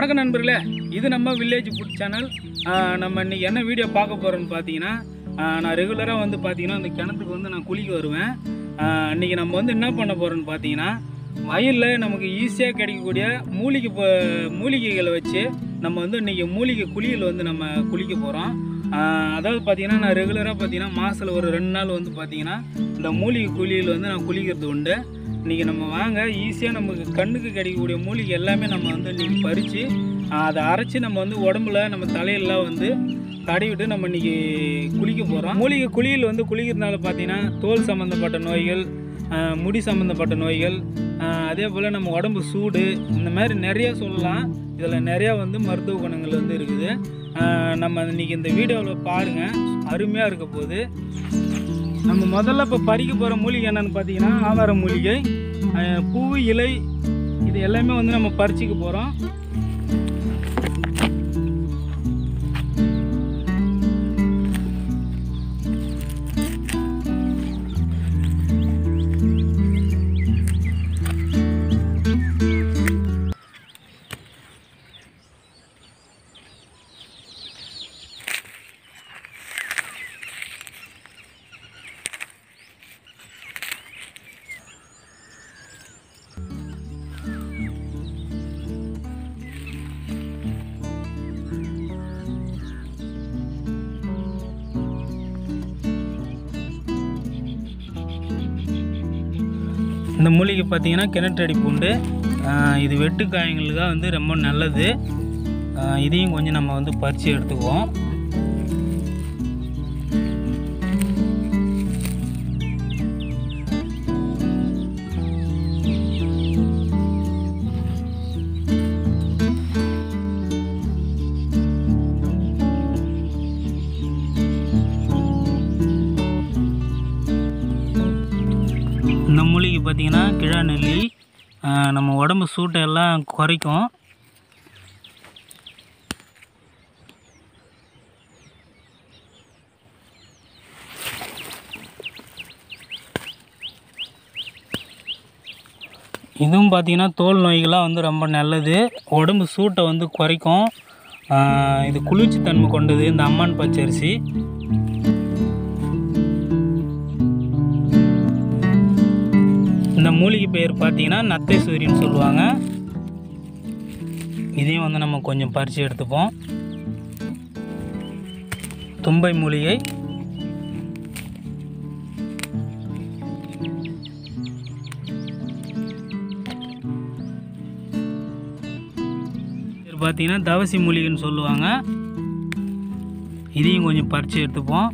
வணக்கம் நண்பர்களே இது நம்ம வில்லேஜ் ஃபுட் சேனல் நம்ம இன்னைக்கு என்ன வீடியோ பார்க்க போகிறோம்னு பார்த்தீங்கன்னா ஆஹ் நான் ரெகுலராக வந்து பார்த்தீங்கன்னா அந்த கிணத்துக்கு வந்து நான் குளிக்க வருவேன் ஆஹ் இன்னைக்கு நம்ம வந்து என்ன பண்ண போகிறோம்னு பார்த்தீங்கன்னா வயலில் நமக்கு ஈஸியாக கிடைக்கக்கூடிய மூலிகை ப- மூலிகைகளை வச்சு நம்ம வந்து இன்றைக்கி மூலிகை குளியல் வந்து நம்ம குளிக்க போகிறோம் அதாவது பார்த்தீங்கன்னா நான் ரெகுலராக பார்த்தீங்கன்னா மாதத்தில் ஒரு ரெண்டு நாள் வந்து பார்த்தீங்கன்னா இந்த மூலிகை குளியல் வந்து நான் குளிக்கிறது உண்டு இன்றைக்கி நம்ம வாங்க ஈஸியாக நமக்கு கண்ணுக்கு கிடைக்கக்கூடிய மூலிகை எல்லாமே நம்ம வந்து இன்றைக்கி பறித்து அதை அரைச்சி நம்ம வந்து உடம்புல நம்ம தலையெல்லாம் வந்து தடவிட்டு நம்ம இன்றைக்கி குளிக்க போகிறோம் மூலிகை குளியல் வந்து குளிக்கிறதுனால பார்த்தீங்கன்னா தோல் சம்மந்தப்பட்ட நோய்கள் ஆஹ் முடி சம்மந்தப்பட்ட நோய்கள் ஆஹ் அதே போல் நம்ம உடம்பு சூடு இந்த மாதிரி நிறையா சொல்லலாம் இதில் நிறையா வந்து மருத்துவ குணங்கள் வந்து இருக்குது ஆஹ் நம்ம இன்றைக்கி இந்த வீடியோவில் பாருங்கள் அருமையாக இருக்க போகுது நம்ம முதல்ல இப்போ பறிக்க போகிற மூலிகை என்னன்னு பார்த்தீங்கன்னா ஆவார மூலிகை அஹ் பூ இலை இது எல்லாமே வந்து நம்ம பறிச்சுக்க போகிறோம் இந்த மூலிகை பார்த்தீங்கன்னா கிணற்றடி பூண்டு அஹ் இது வெட்டு காயங்களுக்காக வந்து ரொம்ப நல்லது அஹ் இதையும் கொஞ்சம் நம்ம வந்து பறித்து எடுத்துக்குவோம் இந்த மூலிகை பார்த்தீங்கன்னா கிழா நெல்லி அஹ் நம்ம உடம்பு சூட்டை எல்லாம் குறைக்கும் இதுவும் பார்த்தீங்கன்னா தோல் நோய்களாக வந்து ரொம்ப நல்லது உடம்பு சூட்டை வந்து குறைக்கும் அஹ் இது குளிர்ச்சி தன்மை கொண்டது இந்த அம்மான் பச்சரிசி இந்த மூலிகை பெயர் பார்த்தீங்கன்னா நத்தை சூரியன்னு சொல்லுவாங்க இதையும் வந்து நம்ம கொஞ்சம் பறித்து எடுத்துப்போம் தும்பை மூலிகை இது பார்த்தீங்கன்னா தவசி மூலிகைன்னு சொல்லுவாங்க இதையும் கொஞ்சம் பறித்து எடுத்துப்போம்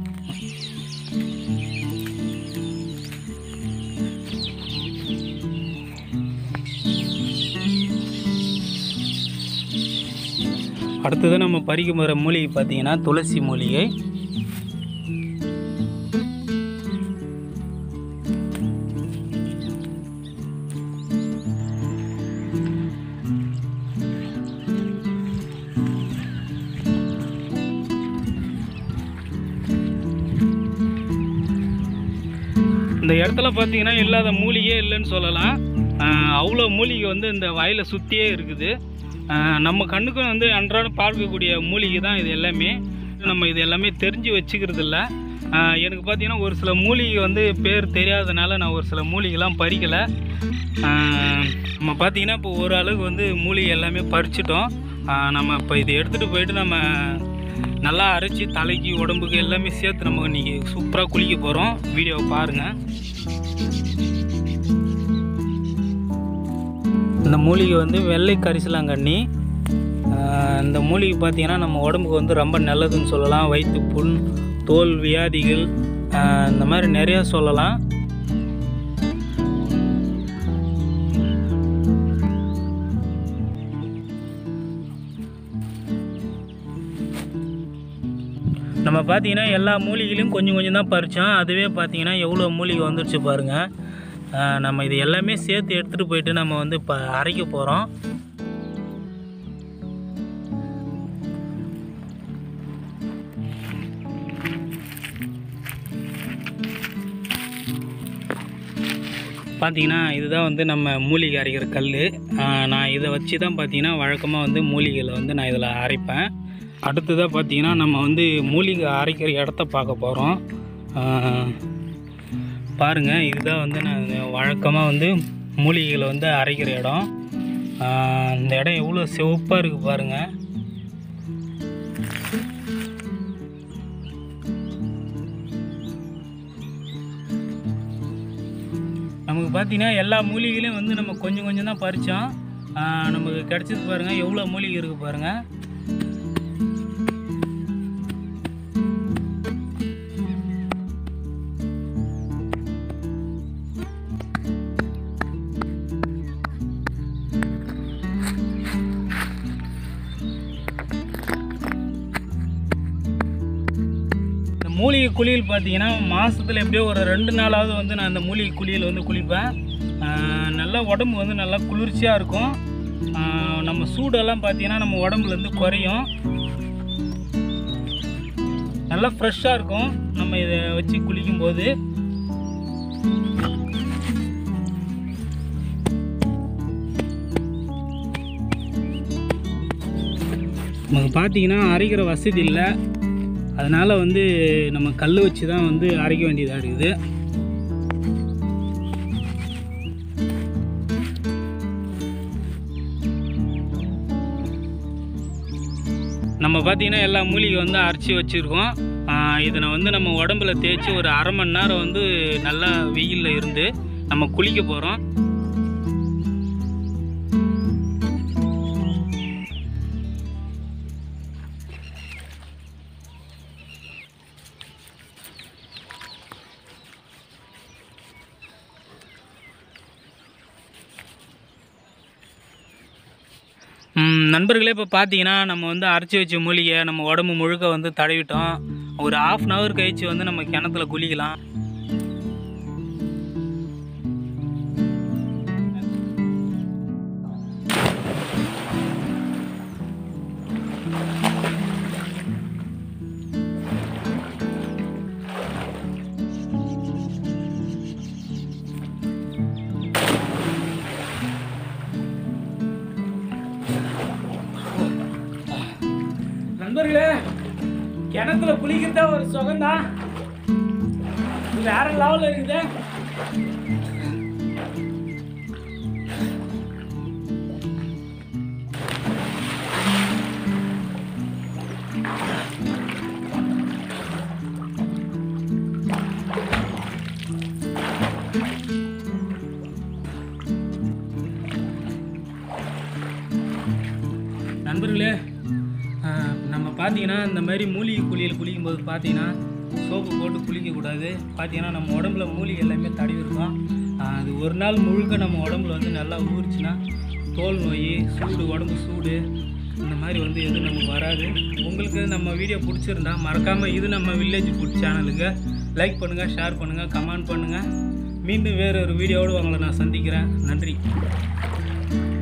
அடுத்தது நம்ம பறிக்க போகிற மூலிகை பார்த்தீங்கன்னா துளசி மூலிகை இந்த இடத்துல பார்த்தீங்கன்னா இல்லாத மூலிகையே இல்லைன்னு சொல்லலாம் ஆஹ் அவ்வளோ மூலிகை வந்து இந்த வயலை சுற்றியே இருக்குது ஆஹ் நம்ம கண்ணுக்கும் வந்து அன்றாடம் பார்க்கக்கூடிய மூலிகை தான் இது எல்லாமே நம்ம இது எல்லாமே தெரிஞ்சு வச்சுக்கிறது இல்லை எனக்கு பார்த்தீங்கன்னா ஒரு சில மூலிகை வந்து பேர் தெரியாதனால நான் ஒரு சில மூலிகைலாம் பறிக்கலை ஆஹ் நம்ம பார்த்தீங்கன்னா இப்போ ஒரு அளவுக்கு வந்து மூலிகை எல்லாமே பறிச்சிட்டோம் ஆஹ் நம்ம இப்போ இதை எடுத்துகிட்டு போயிட்டு நம்ம நல்லா அரைச்சி தலைக்கு உடம்புக்கு எல்லாமே சேர்த்து நம்ம இன்றைக்கி சூப்பராக குளிக்க போகிறோம் வீடியோவை பாருங்கள் இந்த மூலிகை வந்து வெள்ளை கரிசலாங்கண்ணி ஆஹ் இந்த மூலிகை பார்த்தீங்கன்னா நம்ம உடம்புக்கு வந்து ரொம்ப நல்லதுன்னு சொல்லலாம் வயிற்று புண் தோல் வியாதிகள் ஆஹ் இந்த மாதிரி நிறையா சொல்லலாம் நம்ம பார்த்தீங்கன்னா எல்லா மூலிகையிலும் கொஞ்சம் கொஞ்சம் தான் பறித்தோம் அதுவே பார்த்தீங்கன்னா எவ்வளோ மூலிகை வந்துருச்சு பாருங்கள் ஆஹ் நம்ம இது எல்லாமே சேர்த்து எடுத்துகிட்டு போயிட்டு நம்ம வந்து இப்போ அரைக்க போகிறோம் பார்த்தீங்கன்னா இதுதான் வந்து நம்ம மூலிகை அரைக்கிற கல் நான் இதை வச்சு தான் பார்த்தீங்கன்னா வழக்கமாக வந்து மூலிகையில் வந்து நான் இதில் அரைப்பேன் அடுத்ததாக பார்த்தீங்கன்னா நம்ம வந்து மூலிகை அரைக்கிற இடத்த பார்க்க போகிறோம் பாருங்கள் இதுதான் வந்து நான் வழக்கமாக வந்து மூலிகைகளை வந்து அரைக்கிற இடம் ஆஹ் இந்த இடம் எவ்வளோ சிவப்பாக இருக்குது பாருங்கள் நமக்கு பார்த்தீங்கன்னா எல்லா மூலிகையிலையும் வந்து நம்ம கொஞ்சம் கொஞ்சம் தான் பறித்தோம் நமக்கு கிடச்சது பாருங்கள் எவ்வளோ மூலிகை இருக்குது பாருங்கள் இந்த மூலிகை குளியல் பார்த்தீங்கன்னா மாதத்தில் எப்படியோ ஒரு ரெண்டு நாளாவது வந்து நான் அந்த மூலிகை குளியல் வந்து குளிப்பேன் ஆஹ் நல்லா உடம்பு வந்து நல்லா குளிர்ச்சியாக இருக்கும் ஆஹ் நம்ம சூடெல்லாம் பார்த்தீங்கன்னா நம்ம உடம்புலேருந்து குறையும் நல்லா ஃப்ரெஷ்ஷாக இருக்கும் நம்ம இதை வச்சு குளிக்கும்போது நமக்கு பார்த்தீங்கன்னா அரைக்கிற வசதி இல்லை அதனால் வந்து நம்ம கல் வச்சு தான் வந்து அரைக்க வேண்டியதாக இருக்குது நம்ம பார்த்தீங்கன்னா எல்லா மூலிகை வந்து அரைச்சி வச்சுருக்கோம் இதனை வந்து நம்ம உடம்புல தேய்ச்சி ஒரு அரை மணி நேரம் வந்து நல்லா வெயிலில் இருந்து நம்ம குளிக்க போகிறோம் ம், நண்பர்களே இப்போ பார்த்தீங்கன்னா நம்ம வந்து அரைச்சி வச்ச மூலிகை நம்ம உடம்பு முழுக்க வந்து தடவிட்டோம் ஒரு ஆஃப் அன் ஹவர் கழிச்சு வந்து நம்ம கிணத்துல குளிக்கலாம் நண்பர்களே கிணத்துல குளிக்கிறதா ஒரு சுகம்தான் வேற லெவலில் இருக்குது நண்பர்களே ஆஹ், நம்ம பார்த்தீங்கன்னா இந்த மாதிரி மூலிகை குளியல் குளிக்கும்போது பார்த்தீங்கன்னா சோப்பு போட்டு குளிக்கக்கூடாது பார்த்தீங்கன்னா நம்ம உடம்புல மூலிகை எல்லாமே தடவி இருக்கும் ஆஹ், அது ஒரு நாள் முழுக்க நம்ம உடம்புல வந்து நல்லா ஊறிச்சுன்னா தோல் நோய் சூடு உடம்பு சூடு இந்த மாதிரி வந்து எதுவும் நமக்கு வராது உங்களுக்கு நம்ம வீடியோ பிடிச்சிருந்தா மறக்காமல் இது நம்ம வில்லேஜ் ஃபுட் சேனலுக்கு லைக் பண்ணுங்கள் ஷேர் பண்ணுங்கள் கமெண்ட் பண்ணுங்கள் மீண்டும் வேறு ஒரு வீடியோவோடு உங்களை நான் சந்திக்கிறேன் நன்றி